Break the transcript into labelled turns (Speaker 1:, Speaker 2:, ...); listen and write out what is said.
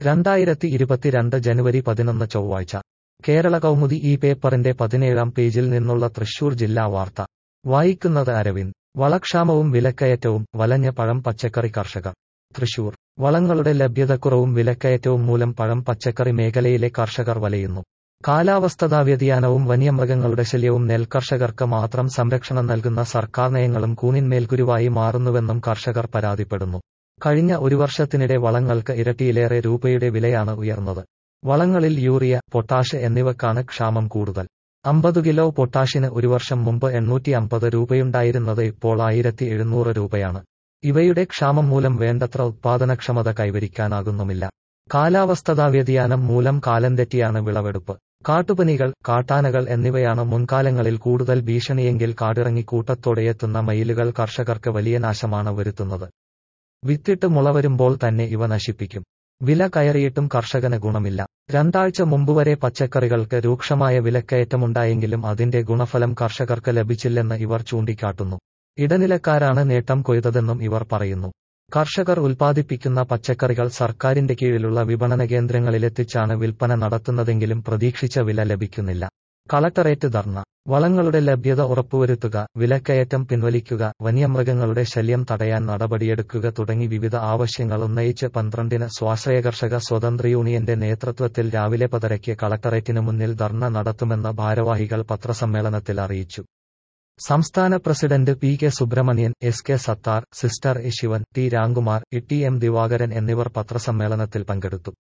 Speaker 1: രണ്ടായിരത്തി ഇരുപത്തിരണ്ട് ജനുവരി പതിനൊന്ന് ചൊവ്വാഴ്ച കേരള കൗമുദി ഈ പേപ്പറിന്റെ പതിനേഴാം പേജിൽ നിന്നുള്ള തൃശൂർ ജില്ലാ വാർത്ത വായിക്കുന്നത് അരവിന്ദ് വളക്ഷാമവും വിലക്കയറ്റവും വലഞ്ഞ പഴം പച്ചക്കറി കർഷകർ തൃശൂർ വളങ്ങളുടെ ലഭ്യതക്കുറവും വിലക്കയറ്റവും മൂലം പഴം പച്ചക്കറി മേഖലയിലെ കർഷകർ വലയുന്നു കാലാവസ്ഥാ വ്യതിയാനവും വന്യമൃഗങ്ങളുടെ ശല്യവും നെൽകർഷകർക്ക് മാത്രം സംരക്ഷണം നൽകുന്ന സർക്കാർ നയങ്ങളും കൂനിന്മേൽഗുരുവായി മാറുന്നുവെന്നും കർഷകർ പരാതിപ്പെടുന്നു കഴിഞ്ഞ ഒരു വർഷത്തിനിടെ വളങ്ങൾക്ക് ഇരട്ടിയിലേറെ രൂപയുടെ വിലയാണ് ഉയർന്നത് വളങ്ങളിൽ യൂറിയ പൊട്ടാഷ് എന്നിവക്കാണ് ക്ഷാമം കൂടുതൽ അമ്പത് കിലോ പൊട്ടാഷിന് ഒരു വർഷം മുമ്പ് എണ്ണൂറ്റി അമ്പത് രൂപയുണ്ടായിരുന്നത് ഇപ്പോൾ ആയിരത്തി എഴുന്നൂറ് രൂപയാണ് ഇവയുടെ ക്ഷാമം മൂലം വേണ്ടത്ര ഉത്പാദനക്ഷമത കൈവരിക്കാനാകുന്നുമില്ല കാലാവസ്ഥാ വ്യതിയാനം മൂലം കാലം തെറ്റിയാണ് വിളവെടുപ്പ് കാട്ടുപനികൾ കാട്ടാനകൾ എന്നിവയാണ് മുൻകാലങ്ങളിൽ കൂടുതൽ ഭീഷണിയെങ്കിൽ കാടിറങ്ങി കൂട്ടത്തോടെയെത്തുന്ന മയിലുകൾ കർഷകർക്ക് വലിയ നാശമാണ് വരുത്തുന്നത് വിത്തിട്ട് മുളവരുമ്പോൾ തന്നെ ഇവ നശിപ്പിക്കും വില കയറിയിട്ടും കർഷകന് ഗുണമില്ല രണ്ടാഴ്ച മുമ്പുവരെ പച്ചക്കറികൾക്ക് രൂക്ഷമായ വിലക്കയറ്റമുണ്ടായെങ്കിലും അതിന്റെ ഗുണഫലം കർഷകർക്ക് ലഭിച്ചില്ലെന്ന് ഇവർ ചൂണ്ടിക്കാട്ടുന്നു ഇടനിലക്കാരാണ് നേട്ടം കൊയ്തതെന്നും ഇവർ പറയുന്നു കർഷകർ ഉൽപ്പാദിപ്പിക്കുന്ന പച്ചക്കറികൾ സർക്കാരിന്റെ കീഴിലുള്ള വിപണന കേന്ദ്രങ്ങളിലെത്തിച്ചാണ് വിൽപ്പന നടത്തുന്നതെങ്കിലും പ്രതീക്ഷിച്ച വില ലഭിക്കുന്നില്ല കളക്ടറേറ്റ് ധർണ വളങ്ങളുടെ ലഭ്യത ഉറപ്പുവരുത്തുക വിലക്കയറ്റം പിൻവലിക്കുക വന്യമൃഗങ്ങളുടെ ശല്യം തടയാൻ നടപടിയെടുക്കുക തുടങ്ങി വിവിധ ആവശ്യങ്ങൾ ഉന്നയിച്ച് പന്ത്രണ്ടിന് സ്വാശ്രയ കർഷക സ്വതന്ത്ര യൂണിയന്റെ നേതൃത്വത്തിൽ രാവിലെ പതരയ്ക്ക് കളക്ടറേറ്റിന് മുന്നിൽ ധർണ നടത്തുമെന്ന് ഭാരവാഹികൾ പത്രസമ്മേളനത്തിൽ അറിയിച്ചു സംസ്ഥാന president P K Subramanian S K Sathar sister A Sivan T Ramkumar E T M Divakaran എന്നിവർ പത്രസമ്മേളനത്തിൽ പങ്കെടുത്തു